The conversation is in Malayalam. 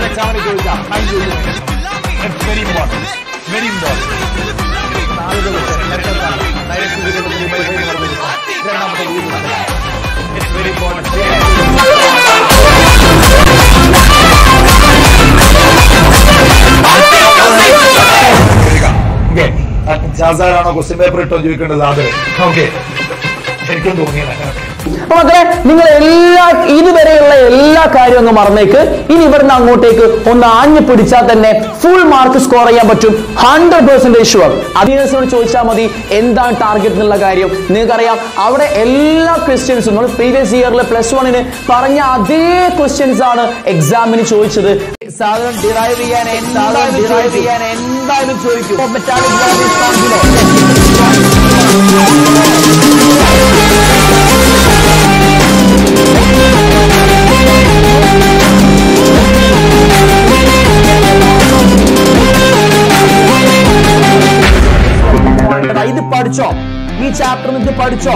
എക്സാമിന് ചോദിക്കാം ഞാൻ ചോദിക്കും വെരി ഇമ്പോർട്ടൻറ്റ് വെരി ഇമ്പോർട്ടൻറ്റ് നാലുകൾ ലെറ്റർസാണ് ഡയറക്റ്റ് രണ്ടാമത്തെ ഇറ്റ്സ് വെരി ഇമ്പോർട്ടൻറ്റ് ഓക്കെ ഷാസാറാണോ ക്വസ്റ്റ്യൻ പേപ്പർ ഇട്ടോ ചോദിക്കേണ്ടത് അത് ഓക്കെ എനിക്കും തോന്നിയത് അപ്പൊ മക്കളെ നിങ്ങൾ എല്ലാ ഇതുവരെയുള്ള എല്ലാ കാര്യവും അങ്ങ് മറന്നേക്ക് ഇനി ഇവിടുന്ന് അങ്ങോട്ടേക്ക് ഒന്ന് ആഞ്ഞു പിടിച്ചാൽ തന്നെ ഫുൾ മാർക്ക് സ്കോർ ചെയ്യാൻ പറ്റും ഹൺഡ്രഡ് പെർസെന്റേജ് ഷുവർ അധികസിനോട് ചോദിച്ചാൽ മതി എന്താണ് ടാർഗറ്റ് എന്നുള്ള കാര്യം നിങ്ങൾക്കറിയാം അവിടെ എല്ലാ ക്വസ്റ്റ്യൻസും നമ്മൾ പ്രീവിയസ് ഇയറിലെ പ്ലസ് വണ്ണിന് പറഞ്ഞ അതേ ക്വസ്റ്റ്യൻസ് ആണ് എക്സാമിന് ചോദിച്ചത് സാധനം ഡിറൈവ് ചെയ്യാൻ എന്തായാലും ഡിറൈവ് ചെയ്യാൻ എന്തായാലും ചോദിക്കും മെറ്റാലിക് ഇത് പഠിച്ചോ ഈ ചാപ്റ്റർ ഇത് പഠിച്ചോ